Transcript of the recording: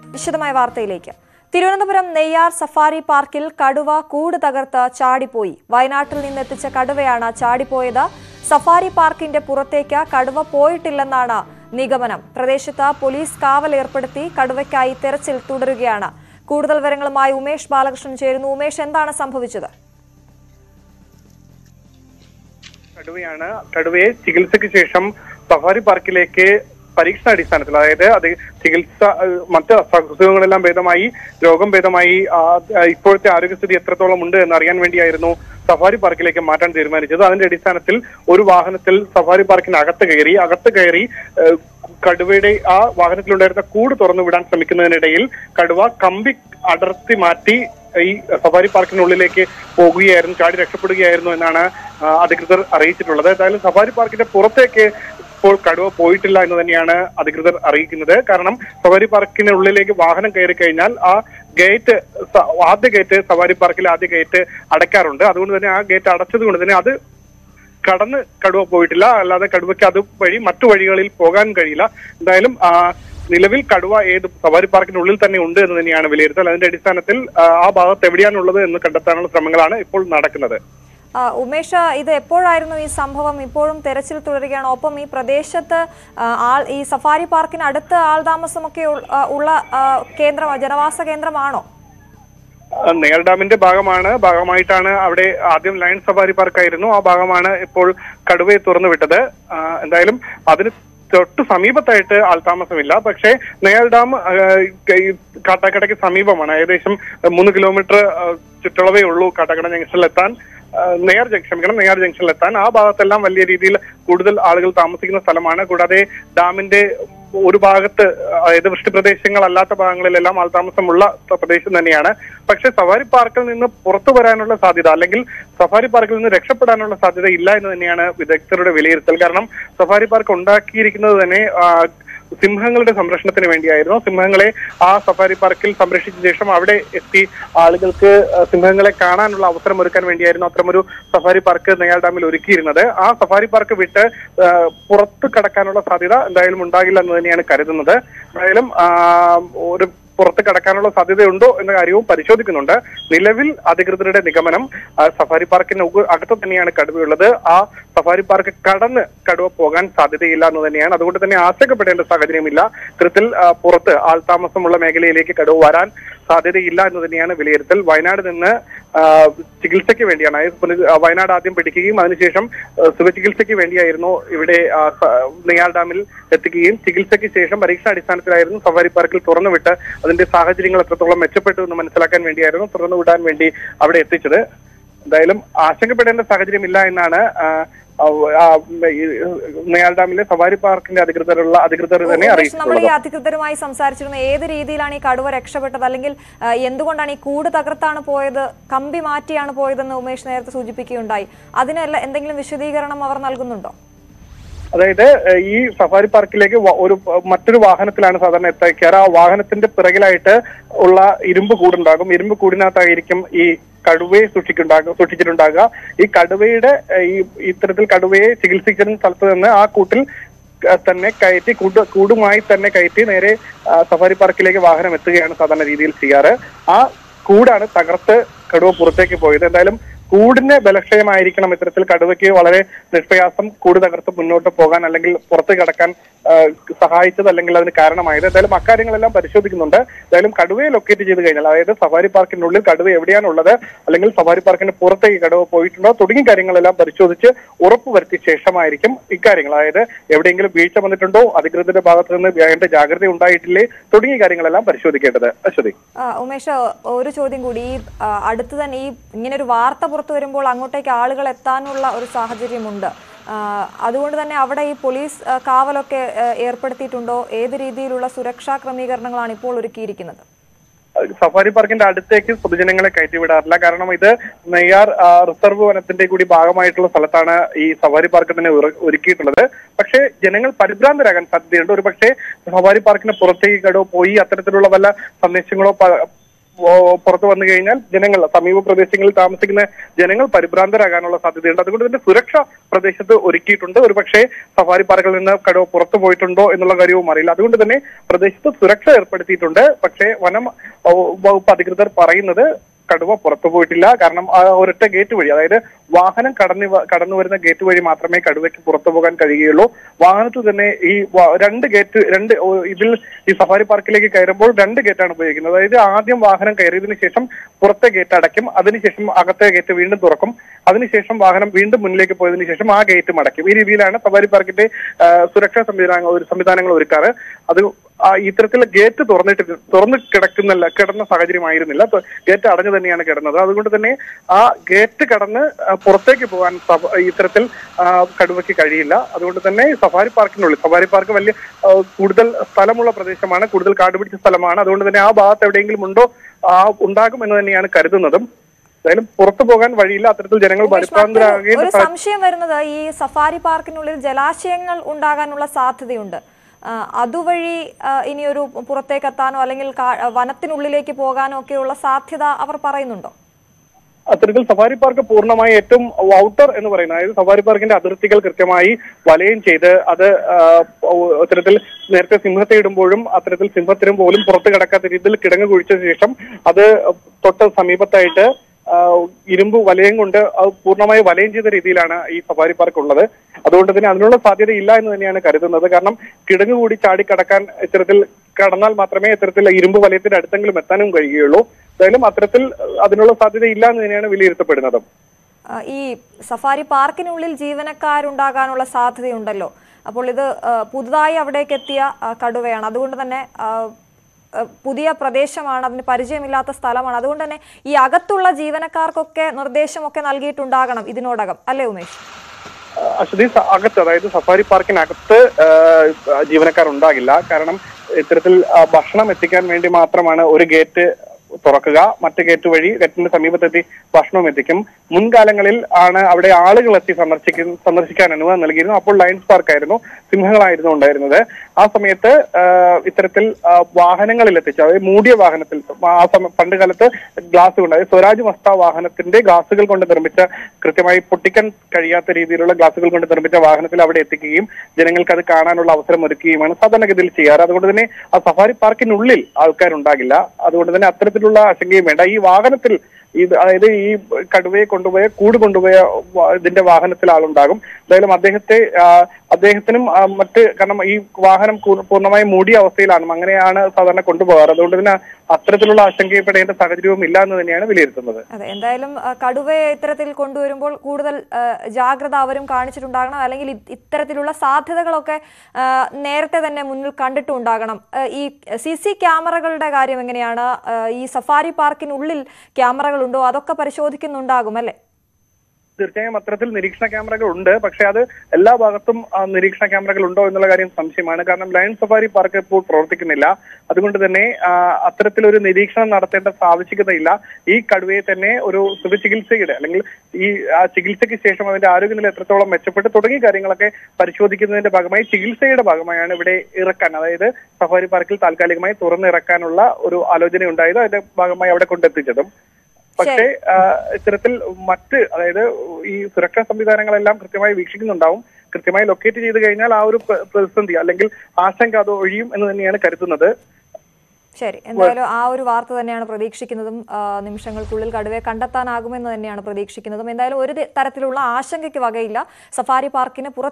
വിശദമായ വാർത്തയിലേക്ക് തിരുവനന്തപുരം നെയ്യാർ സഫാരി പാർക്കിൽ കടുവ കൂട് തകർത്ത് ചാടിപ്പോയി വയനാട്ടിൽ നിന്നെത്തിച്ച കടുവയാണ് ചാടിപ്പോയത് സഫാരി പാർക്കിന്റെ പുറത്തേക്ക് കടുവ പോയിട്ടില്ലെന്നാണ് നിഗമനം പ്രദേശത്ത് പോലീസ് കാവൽ ഏർപ്പെടുത്തി കടുവയ്ക്കായി തെരച്ചിൽ തുടരുകയാണ് കൂടുതൽ വിവരങ്ങളുമായി ഉമേഷ് ബാലകൃഷ്ണൻ ചേരുന്നു ഉമേഷ് എന്താണ് സംഭവിച്ചത് കടുവയാണ് കടുവയെ ചികിത്സയ്ക്ക് ശേഷം സഫാരി പാർക്കിലേക്ക് പരീക്ഷണാടിസ്ഥാനത്തിൽ അതായത് അത് ചികിത്സ ഏഹ്, മറ്റ് അസുഖങ്ങളെല്ലാം ഭേദമായി രോഗം ഭേദമായി ആ, ആ, ഇപ്പോഴത്തെ ആരോഗ്യസ്ഥിതി എത്രത്തോളം ഉണ്ട് എന്ന് അറിയാൻ വേണ്ടിയായിരുന്നു സഫാരി പാർക്കിലേക്ക് മാറ്റാൻ തീരുമാനിച്ചത് അതിന്റെ അടിസ്ഥാനത്തിൽ ഒരു വാഹനത്തിൽ സഫാരി പാർക്കിന് അകത്ത് കയറി അകത്ത് കയറി ഏഹ്, കടുവയുടെ ആ വാഹനത്തിലുണ്ടായിരുന്ന കൂട് തുറന്നു വിടാൻ ശ്രമിക്കുന്നതിനിടയിൽ കടുവ കമ്പി അടർത്തി മാറ്റി ഈ സഫാരി പാർക്കിനുള്ളിലേക്ക് പോകുകയായിരുന്നു ചാടി രക്ഷപ്പെടുകയായിരുന്നു എന്നാണ് ആ, അധികൃതർ അറിയിച്ചിട്ടുള്ളത് ഏതായാലും സഫാരി പാർക്കിന്റെ പുറത്തേക്ക് ഇപ്പോൾ കടുവ പോയിട്ടില്ല എന്ന് തന്നെയാണ് അധികൃതർ അറിയിക്കുന്നത് കാരണം സഫാരി പാർക്കിന് ഉള്ളിലേക്ക് വാഹനം കയറി കഴിഞ്ഞാൽ ആ ഗേറ്റ് സ- ആദ്യ ഗേറ്റ് സഫാരി പാർക്കിൽ ആദ്യ ഗേറ്റ് അടയ്ക്കാറുണ്ട് അതുകൊണ്ട് തന്നെ ആ ഗേറ്റ് അടച്ചത് കൊണ്ട് തന്നെ അത് കടന്ന് കടുവ പോയിട്ടില്ല അല്ലാതെ കടുവയ്ക്ക് അത് വഴി മറ്റു വഴികളിൽ പോകാൻ കഴിയില്ല എന്തായാലും ആ, നിലവിൽ കടുവ ഏത് സഫാരി പാർക്കിനുള്ളിൽ തന്നെ ഉണ്ട് എന്ന് തന്നെയാണ് വിലയിരുത്തൽ അതിന്റെ അടിസ്ഥാനത്തിൽ ആ, ആ ഭാഗത്ത് എവിടെയാണുള്ളത് എന്ന് കണ്ടെത്താനുള്ള ശ്രമങ്ങളാണ് ഇപ്പോൾ നടക്കുന്നത് ആ, ഉമേഷ് ഇത് എപ്പോഴായിരുന്നു ഈ സംഭവം ഇപ്പോഴും തെരച്ചിൽ തുടരുകയാണ് ഒപ്പം ഈ പ്രദേശത്ത് ആ, ആൾ ഈ സഫാരി പാർക്കിന് അടുത്ത് ആൾതാമസമൊക്കെ ഉൾ- ആ, ഉള്ള ആ, കേന്ദ്രം ജനവാസ കേന്ദ്രമാണോ ആ, നെയർ ഡാമിന്റെ ഭാഗമാണ് ഭാഗമായിട്ടാണ് അവിടെ ആദ്യം ലയൺ സഫാരി പാർക്കായിരുന്നു ആ ഭാഗമാണ് ഇപ്പോൾ കടുവയെ തുറന്നു വിട്ടത് ആ, എന്തായാലും അതിന് തൊട്ട് സമീപത്തായിട്ട് ആൾതാമസമില്ല പക്ഷേ നെയർ ഡാം ആ, ഈ കാട്ടാക്കടയ്ക്ക് സമീപമാണ് ഏകദേശം മൂന്ന് കിലോമീറ്റർ ആ, ചുറ്റളവേ ഉള്ളൂ കാട്ടാക്കട ജംഗ്ഷനിലെത്താൻ ആ, നെയ്യാർ ജംഗ്ഷൻ ക്ഷമിക്കണം നെയ്യാർ ജംഗ്ഷനിലെത്താൻ ആ ഭാഗത്തെല്ലാം വലിയ രീതിയിൽ കൂടുതൽ ആളുകൾ താമസിക്കുന്ന സ്ഥലമാണ് കൂടാതെ ഡാമിന്റെ ഒരു ഭാഗത്ത് അതായത് വൃഷ്ടിപ്രദേശങ്ങളല്ലാത്ത ഭാഗങ്ങളിലെല്ലാം ആൾതാമസമുള്ള പ്രദേശം തന്നെയാണ് പക്ഷേ സഫാരി പാർക്കിൽ നിന്ന് പുറത്തു വരാനുള്ള സാധ്യത അല്ലെങ്കിൽ സഫാരി പാർക്കിൽ നിന്ന് രക്ഷപ്പെടാനുള്ള സാധ്യത ഇല്ല എന്ന് തന്നെയാണ് വിദഗ്ധരുടെ വിലയിരുത്തൽ കാരണം സഫാരി പാർക്ക് ഉണ്ടാക്കിയിരിക്കുന്നത് തന്നെ ആ, സിംഹങ്ങളുടെ സംരക്ഷണത്തിന് വേണ്ടിയായിരുന്നു സിംഹങ്ങളെ ആ സഫാരി പാർക്കിൽ സംരക്ഷിച്ച ശേഷം അവിടെ എത്തി ആളുകൾക്ക് ആ, സിംഹങ്ങളെ കാണാനുള്ള അവസരം ഒരുക്കാൻ വേണ്ടിയായിരുന്നു അത്തരമൊരു സഫാരി പാർക്ക് നെയ്യാർ ഡാമിൽ ഒരുക്കിയിരുന്നത് ആ സഫാരി പാർക്ക് വിട്ട് ആ, പുറത്ത് കടക്കാനുള്ള സാധ്യത എന്തായാലും ഉണ്ടാകില്ല എന്ന് തന്നെയാണ് കരുതുന്നത് എന്തായാലും ആ, ഒരു പുറത്ത് കടക്കാനുള്ള സാധ്യതയുണ്ടോ എന്ന കാര്യവും പരിശോധിക്കുന്നുണ്ട് നിലവിൽ അധികൃതരുടെ നിഗമനം ആ, സഫാരി പാർക്കിന് ഉക- അകത്ത് തന്നെയാണ് കടുവയുള്ളത് ആ സഫാരി പാർക്ക് കടന്ന് കടുവ പോകാൻ സാധ്യതയില്ല എന്ന് തന്നെയാണ് അതുകൊണ്ട് തന്നെ ആശങ്കപ്പെടേണ്ട സാഹചര്യമില്ല ഇത്തരത്തിൽ ആ, പുറത്ത് ആൾതാമസമുള്ള മേഖലയിലേക്ക് കടുവ വരാൻ സാധ്യതയില്ല എന്ന് തന്നെയാണ് വിലയിരുത്തൽ വയനാട് നിന്ന് ആ, ചികിത്സയ്ക്ക് വേണ്ടിയാണ് അതായത് പുനര് ആ, വയനാട് ആദ്യം പിടിക്കുകയും അതിനുശേഷം ആ, സുഖചികിത്സയ്ക്ക് വേണ്ടിയായിരുന്നു ഇവിടെ ആ, സ- നെയ്യാർ ഡാമിൽ എത്തിക്കുകയും ചികിത്സയ്ക്ക് ശേഷം പരീക്ഷാടിസ്ഥാനത്തിലായിരുന്നു സഫാരി പാർക്കിൽ തുറന്നുവിട്ട് അതിന്റെ സാഹചര്യങ്ങൾ എത്രത്തോളം മെച്ചപ്പെട്ടു എന്ന് മനസ്സിലാക്കാൻ വേണ്ടിയായിരുന്നു തുറന്നുവിടാൻ വേണ്ടി അവിടെ എത്തിച്ചത് എന്തായാലും ആശങ്കപ്പെടേണ്ട സാഹചര്യമില്ല എന്നാണ് ആ, ആ, ആ, ഈ നെയ്യാർ ഡാമിലെ സഫാരി പാർക്കിന്റെ അധികൃതരുള്ള അധികൃതർ തന്നെ ഉമേഷ് നമ്മൾ അറിയിച്ചിട്ടുള്ളത് ഈ അധികൃതരുമായി സംസാരിച്ചിരുന്നു ഏത് രീതിയിലാണ് ഈ കടുവ രക്ഷപ്പെട്ടത് അല്ലെങ്കിൽ ആ, എന്തുകൊണ്ടാണ് ഈ കൂട് തകർത്താണ് പോയത് കമ്പി മാറ്റിയാണ് പോയതെന്ന് ഉമേഷ് നേരത്തെ സൂചിപ്പിക്കുകയുണ്ടായി അതിനെല്ലാം എന്തെങ്കിലും വിശദീകരണം അവർ നൽകുന്നുണ്ടോ അതായത് ഏഹ്, ഈ സഫാരി പാർക്കിലേക്ക് വ- ഒരു പ- മറ്റൊരു വാഹനത്തിലാണ് സാധാരണ എത്തിക്കാറ് ആ വാഹനത്തിന്റെ പിറകിലായിട്ട് ഉള്ള ഇരുമ്പ് കൂടുണ്ടാകും ഇരുമ്പ് കൂടിനകത്തായിരിക്കും ഈ കടുവയെ സൂക്ഷിക്കുണ്ടാകുക സൂക്ഷിച്ചിട്ടുണ്ടാകുക ഈ കടുവയുടെ ഏഹ്, ഈ ഇത്തരത്തിൽ കടുവയെ ചികിത്സിക്കുന്ന സ്ഥലത്ത് നിന്ന് ആ കൂട്ടിൽ ക- തന്നെ കയറ്റി കൂട് കൂടുമായി തന്നെ കയറ്റി നേരെ ആ, സഫാരി പാർക്കിലേക്ക് വാഹനം എത്തുകയാണ് സാധാരണ രീതിയിൽ ചെയ്യാറ് ആ കൂടാണ് തകർത്ത് കടുവ പുറത്തേക്ക് പോയത് എന്തായാലും കൂടിന് ബലക്ഷയമായിരിക്കണം ഇത്തരത്തിൽ കടുവയ്ക്ക് വളരെ നിഷ്പ്രയാസം കൂട് തകർത്ത് മുന്നോട്ട് പോകാൻ അല്ലെങ്കിൽ പുറത്ത് കടക്കാൻ ആ, സഹായിച്ചത് അല്ലെങ്കിൽ അതിന് കാരണമായത് എന്തായാലും അക്കാര്യങ്ങളെല്ലാം പരിശോധിക്കുന്നുണ്ട് എന്തായാലും കടുവയെ ലൊക്കേറ്റ് ചെയ്ത് കഴിഞ്ഞാൽ അതായത് സഫാരി പാർക്കിനുള്ളിൽ കടുവ എവിടെയാണുള്ളത് അല്ലെങ്കിൽ സഫാരി പാർക്കിന് പുറത്തേക്ക് കടുവ പോയിട്ടുണ്ടോ തുടങ്ങിയ കാര്യങ്ങളെല്ലാം പരിശോധിച്ച് ഉറപ്പുവരുത്തിയ ശേഷമായിരിക്കും ഇക്കാര്യങ്ങൾ അതായത് എവിടെയെങ്കിലും വീഴ്ച വന്നിട്ടുണ്ടോ അധികൃതരുടെ ഭാഗത്ത് നിന്ന് വേണ്ട ജാഗ്രത ഉണ്ടായിട്ടില്ലേ തുടങ്ങിയ കാര്യങ്ങളെല്ലാം പരിശോധിക്കേണ്ടത് അശ്വതി ആ, ഉമേഷ് ഒരു ചോദ്യം കൂടി ഈ ആ, അടുത്ത് തന്നെ ഈ ഇങ്ങനെ ഒരു വാർത്ത പുറത്തു വരുമ്പോൾ അങ്ങോട്ടേക്ക് ആളുകൾ എത്താനുള്ള ഒരു സാഹചര്യമുണ്ട് ആ, അതുകൊണ്ട് തന്നെ അവിടെ ഈ പോലീസ് ആ, കാവലൊക്കെ ആ, ഏർപ്പെടുത്തിയിട്ടുണ്ടോ ഏത് രീതിയിലുള്ള സുരക്ഷാ ക്രമീകരണങ്ങളാണ് ഇപ്പോൾ ഒരുക്കിയിരിക്കുന്നത് സഫാരി പാർക്കിന്റെ അടുത്തേക്ക് പൊതുജനങ്ങളെ കയറ്റിവിടാറില്ല കാരണം ഇത് നെയ്യാർ ആ, റിസർവ് വനത്തിന്റെ കൂടി ഭാഗമായിട്ടുള്ള സ്ഥലത്താണ് ഈ സഫാരി പാർക്ക് തന്നെ ഉറ- ഒരുക്കിയിട്ടുള്ളത് പക്ഷേ ജനങ്ങൾ പരിഭ്രാന്തരാകാൻ സാധ്യതയുണ്ട് ഒരു പക്ഷേ സഫാരി പാർക്കിന് പുറത്തേക്ക് കടോ പോയി അത്തരത്തിലുള്ള വല്ല സന്ദേശങ്ങളോ പ- ഓ, പുറത്തു വന്നു കഴിഞ്ഞാൽ ജനങ്ങൾ സമീപ പ്രദേശങ്ങളിൽ താമസിക്കുന്ന ജനങ്ങൾ പരിഭ്രാന്തരാകാനുള്ള സാധ്യതയുണ്ട് അതുകൊണ്ട് തന്നെ സുരക്ഷ പ്രദേശത്ത് ഒരുക്കിയിട്ടുണ്ട് ഒരു പക്ഷേ സഫാരി പാർക്കിൽ നിന്ന് കടുവ പുറത്തു പോയിട്ടുണ്ടോ എന്നുള്ള കാര്യവും അറിയില്ല അതുകൊണ്ട് തന്നെ പ്രദേശത്ത് സുരക്ഷ ഏർപ്പെടുത്തിയിട്ടുണ്ട് പക്ഷേ വനം ഓ, വകുപ്പ് അധികൃതർ പറയുന്നത് കടുവ പുറത്തു പോയിട്ടില്ല കാരണം ആ ഒരൊറ്റ ഗേറ്റ് വഴി അതായത് വാഹനം കടന്നു വ- കടന്നു വരുന്ന ഗേറ്റ് വഴി മാത്രമേ കടുവയ്ക്ക് പുറത്തു പോകാൻ കഴിയുകയുള്ളൂ വാഹനത്തിൽ തന്നെ ഈ വ- രണ്ട് ഗേറ്റ് രണ്ട് ഓ, ഇതിൽ ഈ സഫാരി പാർക്കിലേക്ക് കയറുമ്പോൾ രണ്ട് ഗേറ്റാണ് ഉപയോഗിക്കുന്നത് അതായത് ആദ്യം വാഹനം കയറിയതിനു ശേഷം പുറത്തെ ഗേറ്റ് അടയ്ക്കും അതിനുശേഷം അകത്തെ ഗേറ്റ് വീണ്ടും തുറക്കും അതിനുശേഷം വാഹനം വീണ്ടും മുന്നിലേക്ക് പോയതിനു ശേഷം ആ ഗേറ്റ് മടക്കും ഈ രീതിയിലാണ് സഫാരി പാർക്കിന്റെ ആ, സുരക്ഷാ സംവിധാനങ്ങൾ ഒരു സംവിധാനങ്ങൾ ഒരുക്കാറ് അത് ആ ഇത്തരത്തിൽ ഗേറ്റ് തുറന്നിട്ട് തുറന്ന് കിടക്കുന്നില്ല കിടന്ന സാഹചര്യമായിരുന്നില്ല ത- ഗേറ്റ് അടഞ്ഞു തന്നെയാണ് കിടന്നത് അതുകൊണ്ട് തന്നെ ആ ഗേറ്റ് കടന്ന് ആ, പുറത്തേക്ക് പോകാൻ സഫ- ഇത്തരത്തിൽ ആ, കടുവയ്ക്ക് കഴിയില്ല അതുകൊണ്ട് തന്നെ സഫാരി പാർക്കിനുള്ളിൽ സഫാരി പാർക്ക് വലിയ ആ, കൂടുതൽ സ്ഥലമുള്ള പ്രദേശമാണ് കൂടുതൽ കാടുപിടിച്ച സ്ഥലമാണ് അതുകൊണ്ട് തന്നെ ആ ഭാഗത്ത് എവിടെയെങ്കിലും ഉണ്ടോ ആ ഉണ്ടാകും എന്ന് തന്നെയാണ് കരുതുന്നതും എന്തായാലും പുറത്തു പോകാൻ വഴിയില്ല അത്തരത്തിൽ ജനങ്ങൾ ഉമേഷ്, മറ്റൊരു- പരിഭ്രാന്തരാകുകയും ഒരു സംശയം വരുന്നത് ഈ സഫാരി പാർക്കിനുള്ളിൽ ജലാശയങ്ങൾ ഉണ്ടാകാനുള്ള സാധ്യതയുണ്ട് ആ, അതുവഴി ആ, ഇനിയൊരു പുറത്തേക്ക് എത്താനോ അല്ലെങ്കിൽ കാ- വനത്തിനുള്ളിലേക്ക് പോകാനോ ഒക്കെയുള്ള സാധ്യത അവർ പറയുന്നുണ്ടോ അത്തരത്തിൽ സഫാരി പാർക്ക് പൂർണ്ണമായി ഏറ്റവും ഔട്ടർ എന്ന് പറയുന്നത് അതായത് സഫാരി പാർക്കിന്റെ അതിർത്തികൾ കൃത്യമായി വലയം ചെയ്ത് അത് ആ, അത്തരത്തിൽ നേരത്തെ സിംഹത്തെ ഇടുമ്പോഴും അത്തരത്തിൽ സിംഹത്തിനും പോലും പുറത്ത് കിടക്കാത്ത രീതിയിൽ കിടങ്ങ് കുഴിച്ച ശേഷം അത് തൊട്ട് സമീപത്തായിട്ട് ആ, ഇരുമ്പ് വലയം കൊണ്ട് അത് പൂർണ്ണമായി വലയം ചെയ്ത രീതിയിലാണ് ഈ സഫാരി പാർക്ക് ഉള്ളത് അതുകൊണ്ട് തന്നെ അതിനുള്ള സാധ്യത ഇല്ല എന്ന് തന്നെയാണ് കരുതുന്നത് കാരണം കിടങ്ങ് കൂടി ചാടി കടക്കാൻ ഇത്തരത്തിൽ കടന്നാൽ മാത്രമേ ഇത്തരത്തിൽ ഇരുമ്പ് വലയത്തിന്റെ അടുത്തെങ്കിലും എത്താനും കഴിയുകയുള്ളൂ എന്തായാലും അത്തരത്തിൽ അതിനുള്ള സാധ്യത ഇല്ല എന്ന് തന്നെയാണ് വിലയിരുത്തപ്പെടുന്നത് ആ, ഈ സഫാരി പാർക്കിനുള്ളിൽ ജീവനക്കാരുണ്ടാകാനുള്ള സാധ്യതയുണ്ടല്ലോ അപ്പോൾ ഇത് ആ, പുതുതായി അവിടേക്ക് എത്തിയ ആ, കടുവയാണ് അതുകൊണ്ട് തന്നെ ആ, ആ, പുതിയ പ്രദേശമാണ് അതിന് പരിചയമില്ലാത്ത സ്ഥലമാണ് അതുകൊണ്ട് തന്നെ ഈ അകത്തുള്ള ജീവനക്കാർക്കൊക്കെ നിർദ്ദേശമൊക്കെ നൽകിയിട്ടുണ്ടാകണം ഇതിനോടകം അല്ലേ ഉമേഷ് അശ്വതി സ- അകത്ത് അതായത് സഫാരി പാർക്കിനകത്ത് ആ, ജീവനക്കാർ ഉണ്ടാകില്ല കാരണം ഇത്തരത്തിൽ ആ, ഭക്ഷണം എത്തിക്കാൻ വേണ്ടി മാത്രമാണ് ഒരു ഗേറ്റ് തുറക്കുക മറ്റു ഗേറ്റ് വഴി ഗേറ്റിന്റെ സമീപത്തെത്തി ഭക്ഷണവും എത്തിക്കും മുൻകാലങ്ങളിൽ ആണ് അവിടെ ആളുകൾ എത്തി സന്ദർശിക്കുന്ന സന്ദർശിക്കാൻ അനുവാദം നൽകിയിരുന്നു അപ്പോൾ ലയൺസ് പാർക്ക് ആയിരുന്നു സിംഹങ്ങളായിരുന്നു ഉണ്ടായിരുന്നത് ആ സമയത്ത് ആ, ഇത്തരത്തിൽ ആ, വാഹനങ്ങളിൽ എത്തിച്ചു അതായത് മൂടിയ വാഹനത്തിൽ ആ സമയം പണ്ട് കാലത്ത് ഗ്ലാസ് കൊണ്ട് അതായത് സ്വരാജ് മസ്ത വാഹനത്തിന്റെ ഗ്ലാസുകൾ കൊണ്ട് നിർമ്മിച്ച കൃത്യമായി പൊട്ടിക്കാൻ കഴിയാത്ത രീതിയിലുള്ള ഗ്ലാസുകൾ കൊണ്ട് നിർമ്മിച്ച വാഹനത്തിൽ അവിടെ എത്തിക്കുകയും ജനങ്ങൾക്ക് അത് കാണാനുള്ള അവസരം ഒരുക്കുകയുമാണ് സാധാരണഗതിയിൽ ചെയ്യാറ് അതുകൊണ്ട് തന്നെ ആ സഫാരി പാർക്കിനുള്ളിൽ ആൾക്കാരുണ്ടാകില്ല അതുകൊണ്ട് തന്നെ അത്തരത്തിലുള്ള ആശങ്കയും വേണ്ട ഈ വാഹനത്തിൽ ഇത് അതായത് ഈ കടുവയെ കൊണ്ടുപോയ കൂട് കൊണ്ടുപോയ വ- ഇതിന്റെ വാഹനത്തിൽ ആളുണ്ടാകും എന്തായാലും അദ്ദേഹത്തെ ആ, അദ്ദേഹത്തിനും ആ, മറ്റ് കാരണം ഈ വാഹനം കൂ- പൂർണ്ണമായും മൂടിയ അവസ്ഥയിലാണ് അങ്ങനെയാണ് സാധാരണ കൊണ്ടുപോകാറ് അതുകൊണ്ട് തന്നെ അത്തരത്തിലുള്ള ആശങ്കപ്പെടേണ്ട സാഹചര്യവും ഇല്ല എന്ന് തന്നെയാണ് വിലയിരുത്തുന്നത് അതെ എന്തായാലും ആ, കടുവയെ ഇത്തരത്തിൽ കൊണ്ടുവരുമ്പോൾ കൂടുതൽ ആ, ജാഗ്രത അവരും കാണിച്ചിട്ടുണ്ടാകണം അല്ലെങ്കിൽ ഇ- ഇത്തരത്തിലുള്ള സാധ്യതകളൊക്കെ ആ, നേരത്തെ തന്നെ മുന്നിൽ കണ്ടിട്ടുണ്ടാകണം ആ, ഈ സി സി ക്യാമറകളുടെ കാര്യം എങ്ങനെയാണ് ആ, ഈ സഫാരി പാർക്കിനുള്ളിൽ ക്യാമറകളുണ്ടോ അതൊക്കെ പരിശോധിക്കുന്നുണ്ടാകും അല്ലേ തീർച്ചയായും അത്തരത്തിൽ നിരീക്ഷണ ക്യാമറകൾ ഉണ്ട് പക്ഷെ അത് എല്ലാ ഭാഗത്തും ആ, നിരീക്ഷണ ക്യാമറകൾ ഉണ്ടോ എന്നുള്ള കാര്യം സംശയമാണ് കാരണം ലയൺ സഫാരി പാർക്ക് ഇപ്പോൾ പ്രവർത്തിക്കുന്നില്ല അതുകൊണ്ട് തന്നെ ആ, അത്തരത്തിലൊരു നിരീക്ഷണം നടത്തേണ്ട ആവശ്യകതയില്ല ഈ കടുവയെ തന്നെ ഒരു സുഖചികിത്സയുടെ അല്ലെങ്കിൽ ഈ ആ ചികിത്സയ്ക്ക് ശേഷം അതിന്റെ ആരോഗ്യനില എത്രത്തോളം മെച്ചപ്പെട്ട് തുടങ്ങിയ കാര്യങ്ങളൊക്കെ പരിശോധിക്കുന്നതിന്റെ ഭാഗമായി ചികിത്സയുടെ ഭാഗമായാണ് ഇവിടെ ഇറക്കാൻ അതായത് സഫാരി പാർക്കിൽ താൽക്കാലികമായി തുറന്നിറക്കാനുള്ള ഒരു ആലോചന ഉണ്ടായത് അതിന്റെ ഭാഗമായി അവിടെ കൊണ്ടെത്തിച്ചതും പക്ഷേ ആ, ഇത്തരത്തിൽ മറ്റ് അതായത് ഈ സുരക്ഷാ സംവിധാനങ്ങളെല്ലാം കൃത്യമായി വീക്ഷിക്കുന്നുണ്ടാവും കൃത്യമായി ലൊക്കേറ്റ് ചെയ്ത് കഴിഞ്ഞാൽ ആ ഒരു പ്ര- പ്രതിസന്ധി അല്ലെങ്കിൽ ആശങ്ക അത് ഒഴിയും എന്ന് തന്നെയാണ് കരുതുന്നത് ശരി എന്തായാലും ആ ഒരു വാർത്ത തന്നെയാണ് പ്രതീക്ഷിക്കുന്നതും ആ, നിമിഷങ്ങൾക്കുള്ളിൽ കടുവയെ കണ്ടെത്താനാകുമെന്ന് തന്നെയാണ് പ്രതീക്ഷിക്കുന്നതും എന്തായാലും ഒരു തി- തരത്തിലുള്ള ആശങ്കയ്ക്ക് വകയില്ല സഫാരി പാർക്കിന് പുറത്ത്